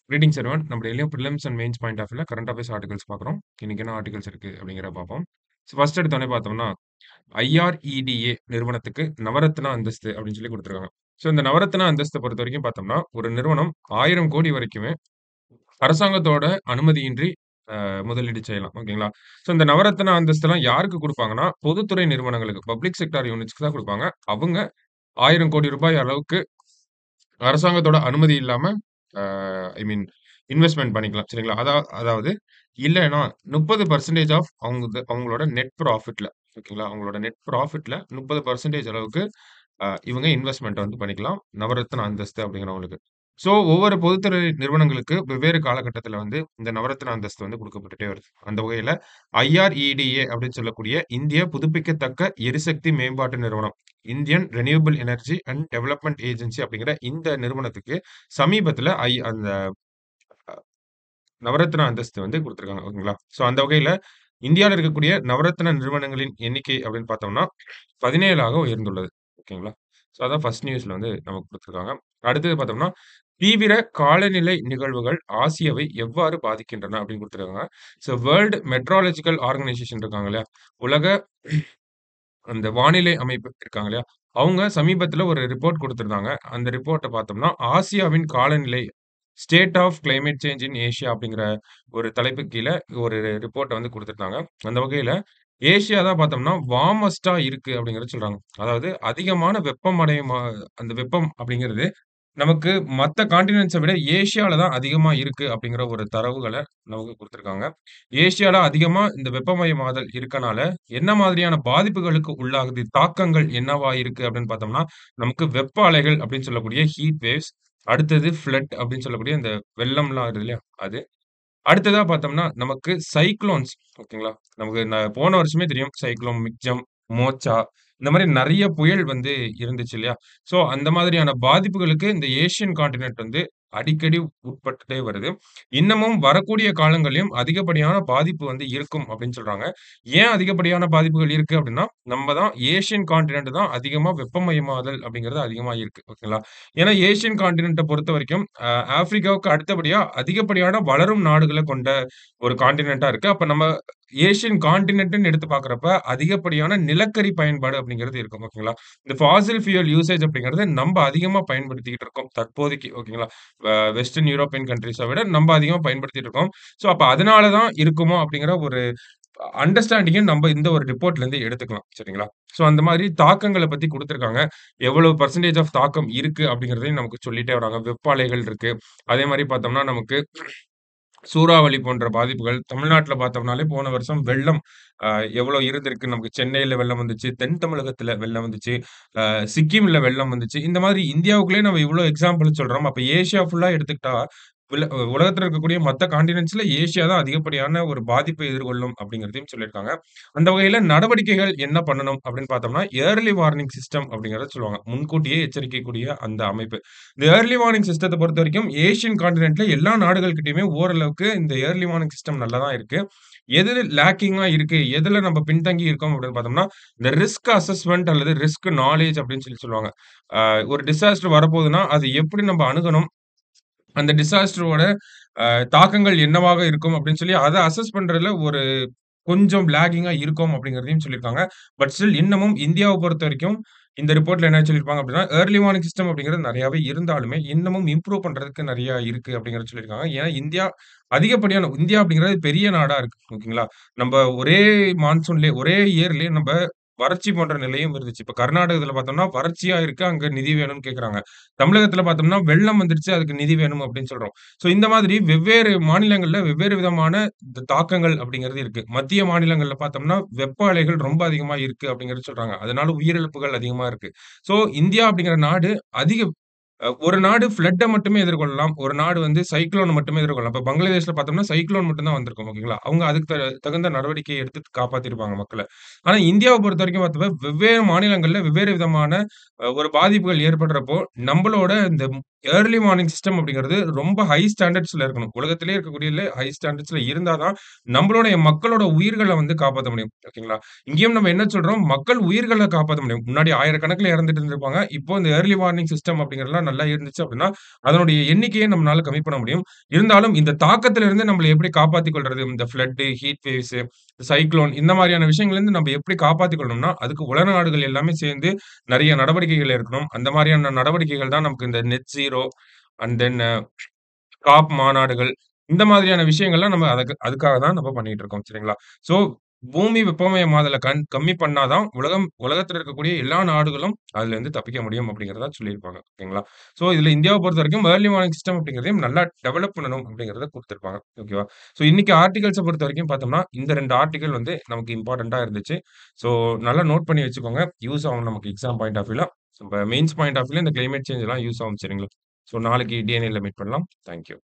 Greetings everyone. நம்ம டெய்லியும் prelims and mains point of வியூல கரண்ட் அஃபேர்ஸ் ஆர்டிகல்ஸ் பார்க்குறோம். இன்னைக்கு என்ன ஆர்டிகல்ஸ் இருக்கு அப்படிங்கிறத பார்ப்போம். ஸோ ஃபர்ஸ்ட் எடுத்தோனே பார்த்தோம்னா, ஐஆர்இடிஏ நிறுவனத்துக்கு நவரத்னா அந்தஸ்து அப்படின்னு சொல்லி குடுத்துருக்காங்க. ஸோ இந்த நவரத்னா அந்தஸ்த பொறுத்தவரைக்கும் பார்த்தோம்னா, ஒரு நிறுவனம் 1000 கோடி வரைக்குமே அரசாங்கத்தோட அனுமதியின்றி அ முதலீடு செய்யலாம். ஓகேங்களா? ஸோ இந்த நவரத்னா அந்தஸ்தெல்லாம் யாருக்கு குடுப்பாங்கன்னா, பொதுத்துறை நிறுவனங்களுக்கு, பப்ளிக் செக்டார் யூனிட்ஸ்க்கு தான் குடுப்பாங்க. அவங்க ரூ. 1000 கோடி ரூபாய் அளவுக்கு அரசாங்கத்தோட அனுமதி இல்லாம அ ஐ மீன் இன்வெஸ்ட்மென்ட் பண்ணிக்கலாம். சரிங்களா? அதா அதாவது இல்லன்னா 30% ஆஃப் அவங்க அவங்களோட நெட் ப்ராஃபிட்ல ஓகேங்களா? அவங்களோட நெட் ப்ராஃபிட்ல 30% அளவுக்கு அ இவங்க இன்வெஸ்ட்மென்ட் வந்து பண்ணிக்கலாம். நவரத்னா அந்தஸ்து அப்படிங்கிறவங்களுக்கு. ஸோ ஒவ்வொரு பொதுத்துறை நிறுவனங்களுக்கு வெவ்வேறு காலகட்டத்தில வந்து இந்த நவரத்னா அந்தஸ்து வந்து குடுக்கப்பட்டுட்டே வருது. அந்த வகையில ஐஆர்இடிஏ அப்படின்னு சொல்லக்கூடிய இந்திய புதுப்பிக்கத்தக்க எரிசக்தி மேம்பாட்டு நிறுவனம். Indian renewable energy and development agency அப்படிங்கிற இந்த நிறுவனத்துக்கு சமீபத்தில ஐ அந்த அ நவரத்னா அந்தஸ்து வந்து குடுத்துருக்காங்க. ஓகேங்களா? ஸோ அந்த வகையில இந்தியால இருக்கக்கூடிய நவரத்னா நிறுவனங்களின் எண்ணிக்கை அப்படின்னு பார்த்தோம்னா, 17ஆக உயர்ந்துள்ளது. ஓகேங்களா? ஸோ அதான் ஃபர்ஸ்ட் நியூஸ்ல வந்து நமக்கு குடுத்துருக்காங்க. அடுத்தது பார்த்தோம்னா, தீவிர காலநிலை நிகழ்வுகள் ஆசியாவை எவ்வாறு பாதிக்கின்றன அப்படின்னு குடுத்துருக்காங்க. ஸோ வேர்ல்ட் மெட்ராலஜிக்கல் ஆர்கனைசேஷன் இருக்காங்க இல்லையா? உலக அந்த வானிலை அமைப்பு இருக்காங்க இல்லையா? அவங்க சமீபத்தில ஒரு ரிப்போர்ட் குடுத்திருந்தாங்க. அந்த ரிப்போர்ட்ட பார்த்தோம்னா, ஆசியாவின் காலநிலை state of climate change in Asia அப்படிங்கிற ஒரு தலைப்புக்கு கீழ ஒரு ரிப்போர்ட்ட வந்து குடுத்திருந்தாங்க. அந்த வகையில ஏசியா தான் பார்த்தோம்னா, வார்மஸ்ட்டா இருக்கு அப்படிங்கிறத சொல்றாங்க. அதாவது அதிகமான வெப்பம் அடையும் அ அந்த வெப்பம் அப்படிங்கிறது நமக்கு மத்த கான்டினென்ட்ஸ விட ஏசியால தான் அதிகமா இருக்கு அப்படிங்கிற ஒரு தரவுகள நமக்கு குடுத்திருக்காங்க. ஏசியால அதிகமா இந்த வெப்பமயமாதல் இருக்கனால, என்ன மாதிரியான பாதிப்புகளுக்கு உள்ளாகுது? தாக்கங்கள் என்னவா இருக்கு அப்படின்னு பார்த்தோம்னா, நமக்கு வெப்ப அலைகள் அப்படின்னு சொல்லக்கூடிய ஹீட் வேவ்ஸ், அடுத்தது ஃப்ளட் அப்படின்னு சொல்லக்கூடிய இந்த வெள்ளம்லாம் வருது இல்லையா? அது. அடுத்ததா பார்த்தோம்னா, நமக்கு சைக்ளோன்ஸ் ஓகேங்களா? நமக்கு ந போன வருஷமே தெரியும். சைக்ளோன் மிக்ஜம், மோச்சா இந்த மாரி நெறைய புயல் வந்து இருந்துச்சு இல்லையா? ஸோ அந்த மாதிரியான பாதிப்புகளுக்கு இந்த ஏசியன் கான்டினென்ட் வந்து அடிக்கடி உட்பட்டுட்டே வருது. இன்னமும் வரக்கூடிய காலங்கள்லயும் அதிகப்படியான பாதிப்பு வந்து இருக்கும் அப்படின்னு சொல்றாங்க. ஏன் அதிகப்படியான பாதிப்புகள் இருக்கு அப்படின்னா, நம்ம தான் ஏசியன் கான்டினென்ட் தான் அதிகமா வெப்பமயமாதல் அப்படிங்கிறது அதிகமா இருக்கு. ஓகேங்களா? ஏன்னா ஏசியன் கான்டினென்ட்ட பொறுத்தவரைக்கும் அ ஆப்பிரிக்காவுக்கு அடுத்தபடியா அதிகப்படியான வளரும் நாடுகள கொண்ட ஒரு கான்டினென்ட்டா இருக்கு. அப்ப நம்ம ஏசியன் கான்டினென்ட்ன்னு எடுத்து பார்க்கிறப்ப, அதிகப்படியான நிலக்கரி பயன்பாடு அப்படிங்கிறது இருக்கும். ஓகேங்களா? இந்த ஃபாசில் ஃபியூயல் யூசேஜ் அப்படிங்கிறது நம்ப அதிகமா பயன்படுத்திக்கிட்டு இருக்கோம். தற்போதைக்கு ஓகேங்களா? அ வெஸ்டர்ன் யூரோப்பியன் கன்ட்ரீஸ விட நம்ப அதிகமா பயன்படுத்திட்டு இருக்கோம். ஸோ அப்ப அதனால தான் இருக்குமோ அப்படிங்கிற ஒரு அண்டர்ஸ்டாண்டிங்க நம்ப இந்த ஒரு ரிப்போர்ட்லருந்து எடுத்துக்கலாம். சரிங்களா? ஸோ அந்த மாதிரி தாக்கங்கள பத்தி குடுத்திருக்காங்க. எவ்வளவு பெர்சன்டேஜ் ஆஃப் தாக்கம் இருக்கு அப்படிங்கிறதையும் நமக்கு சொல்லிட்டே வராங்க. வெப்ப அலைகள் இருக்கு. அதே மாரி பார்த்தோம்னா, நமக்கு சூறாவளி போன்ற பாதிப்புகள் தமிழ்நாட்டுல பார்த்தோம்னாலே போன வருஷம் வெள்ளம் அ எவ்வளோ இருந்திருக்கு. நமக்கு சென்னையில வெள்ளம் வந்துச்சு. தென் தமிழகத்தில வெள்ளம் வந்துச்சு. அ சிக்கிம்ல வெள்ளம் வந்துச்சு. இந்த மாதிரி இந்தியாவுக்குள்ளயே நம்ம இவ்ளோ எக்ஸாம்பிள் சொல்றோம். அப்ப ஏசியா ஃபுல்லா எடுத்துக்கிட்டா, உல உலகத்தில இருக்கக்கூடிய மத்த கான்டினென்ட்ஸ்ல ஏசியா தான் அதிகப்படியான ஒரு பாதிப்பை எதிர்கொள்ளும் அப்படிங்கிறதையும் சொல்லியிருக்காங்க. அந்த வகையில நடவடிக்கைகள் என்ன பண்ணணும் அப்படின்னு பார்த்தோம்னா, ஏர்லி வார்னிங் சிஸ்டம் அப்படிங்கிறத சொல்லுவாங்க. முன்கூட்டியே எச்சரிக்கக்கூடிய அந்த அமைப்பு. இந்த ஏர்லி வார்னிங் சிஸ்டத்த பொறுத்தவரைக்கும் ஏசியன் கான்டினென்ட்ல எல்லா நாடுகள்கிட்டயுமே ஓரளவுக்கு இந்த ஏர்லி வார்னிங் சிஸ்டம் நல்லா தான் இருக்கு. எது லேக்கிங்கா இருக்கு, எதுல நம்ம பின்தங்கி இருக்கோம் அப்படின்னு பார்த்தோம்னா, இந்த ரிஸ்க் அசஸ்மென்ட் அல்லது ரிஸ்க் நாலேட்ஜ் அப்படின்னு சொல்லி சொல்லுவாங்க. அ ஒரு டிசாஸ்டர் வரப்போகுதுன்னா, அது எப்படி நம்ம அணுகணும்? அந்த டிசாஸ்டரோட அ தாக்கங்கள் என்னவாக இருக்கும் அப்படின்னு சொல்லி அத அசஸ் பண்றதுல ஒரு கொஞ்சம் லேக்கிங்கா இருக்கோம் அப்படிங்கிறதையும் சொல்லியிருக்காங்க. பட் ஸ்டில் இன்னமும் இந்தியாவ பொறுத்தவரைக்கும் இந்த ரிப்போர்ட்ல என்ன சொல்லியிருப்பாங்க அப்படின்னா, ஏர்லி வார்னிங் சிஸ்டம் அப்படிங்கிறது நெறையாவே இருந்தாலுமே, இன்னமும் இம்ப்ரூவ் பண்றதுக்கு நெறைய இருக்கு அப்படிங்கிறத சொல்லியிருக்காங்க. ஏன்னா இந்தியா அதிகப்படியான இந்தியா அப்படிங்கிறது பெரிய நாடா இருக்கு. ஓகேங்களா? நம்ப ஒரே மான்சூன்லயே ஒரே இயர்லயே நம்ப வறட்சி போன்ற நிலையும் இருந்துச்சு. இப்ப கர்நாடகத்தில பார்த்தோம்னா, வறட்சியா இருக்கு. அங்க நிதி வேணும்னு கேட்கறாங்க. தமிழகத்தில பார்த்தோம்னா, வெள்ளம் வந்துருச்சு. அதுக்கு நிதி வேணும் அப்படின்னு சொல்றோம். ஸோ இந்த மாதிரி வெவ்வேறு மாநிலங்கள்ல வெவ்வேறு விதமான இந்த தாக்கங்கள் அப்படிங்கிறது இருக்கு. மத்திய மாநிலங்கள்ல பார்த்தோம்னா, வெப்ப அலைகள் ரொம்ப அதிகமா இருக்கு அப்படிங்கிறது சொல்றாங்க. அதனால உயிரிழப்புகள் அதிகமா இருக்கு. ஸோ இந்தியா அப்படிங்கிற நாடு அதிக அ ஒரு நாடு ஃப்ளட்ட மட்டுமே எதிர்கொள்ளலாம். ஒரு நாடு வந்து சைக்ளோன மட்டுமே எதிர்கொள்ளலாம். இப்ப பங்களாதேஷ்ல பார்த்தோம்னா, சைக்ளோன் மட்டும் தான் வந்திருக்கும். ஓகேங்களா? அவங்க அதுக்கு த தகுந்த நடவடிக்கை எடுத்து காப்பாத்திருப்பாங்க மக்கள. ஆனா இந்தியாவ பொறுத்தவரைக்கும் பார்த்தோம்னா, வெவ்வேறு மாநிலங்கள்ல வெவ்வேறு விதமான அ ஒரு பாதிப்புகள் ஏற்படுறப்போ, நம்பளோட இந்த ஏர்லி மார்னிங் சிஸ்டம் அப்படிங்கிறது ரொம்ப ஹை ஸ்டாண்டர்ட்ஸ்ல இருக்கணும். உலகத்திலேயே இருக்கக்கூடியதிலே ஹை ஸ்டாண்டர்ட்ஸ்ல இருந்தா தான், நம்மளுடைய மக்களோட உயிர்கள வந்து காப்பாத்த முடியும். ஓகேங்களா? இங்கேயும் நம்ம என்ன சொல்றோம், மக்கள் உயிர்கள காப்பாத்த முடியும். முன்னாடி ஆயிரக்கணக்கில இறந்துட்டு இருந்திருப்பாங்க. இப்போ இந்த ஏர்லி வார்னிங் சிஸ்டம் அப்படிங்கிறதெல்லாம் நல்லா இருந்துச்சு அப்படின்னா, அதனுடைய எண்ணிக்கைய நம்மனால கம்மி பண்ண முடியும். இருந்தாலும் இந்த தாக்கத்திலிருந்து நம்மள எப்படி காப்பாத்திக் கொள்றது? இந்த ஃப்ளட், ஹீட் வேவ்ஸ், சைக்ளோன் இந்த மாரியான விஷயங்கள்லருந்து நம்ம எப்படி காப்பாத்திக் கொள்ளணும்னா, அதுக்கு உலக நாடுகள் எல்லாமே சேர்ந்து நெறைய நடவடிக்கைகள் எடுக்கணும். அந்த மாரியான நடவடிக்கைகள் தான் நமக்கு இந்த net zero and then COP மாநாடுகள். இந்த மாதிரியான விஷயங்கள்லாம் நம்ம அதுக்கு அதுக்காக தான் நம்ம பண்ணிட்டு இருக்கோம். சரிங்களா? ஸோ பூமி வெப்பமயமாதல கண் கம்மி பண்ணா தான் உலகம் உலகத்தில இருக்கக்கூடிய எல்லா நாடுகளும் அதுலருந்து தப்பிக்க முடியும் அப்படிங்கிறத சொல்லியிருப்பாங்க. ஓகேங்களா? ஸோ இதுல இந்தியாவ பொறுத்தவரைக்கும் ஏர்லி மார்னிங் சிஸ்டம் அப்படிங்கிறதையும் நல்லா டெவலப் பண்ணணும் அப்படிங்கிறத குடுத்திருப்பாங்க. ஓகேவா? ஸோ இன்னைக்கு ஆர்டிகிள்ஸ பொறுத்தவரைக்கும் பார்த்தோம்னா, இந்த 2 ஆர்டிகிள் வந்து நமக்கு இம்பார்ட்டன்ட்டா இருந்துச்சு. ஸோ நல்லா நோட் பண்ணி வச்சுக்கோங்க. யூஸ் ஆகும் நமக்கு எக்ஸாம் பாயிண்ட் ஆஃப் வியூல. இப்ப மெயின்ஸ் பாயிண்ட் ஆஃப் வியூல இந்த கிளைமேட் சேஞ்ச் எல்லாம் யூஸ் ஆகும் சரிங்களா? ஸோ நாளைக்கு டிஎன்ஏல மீட் பண்ணலாம். Thank you.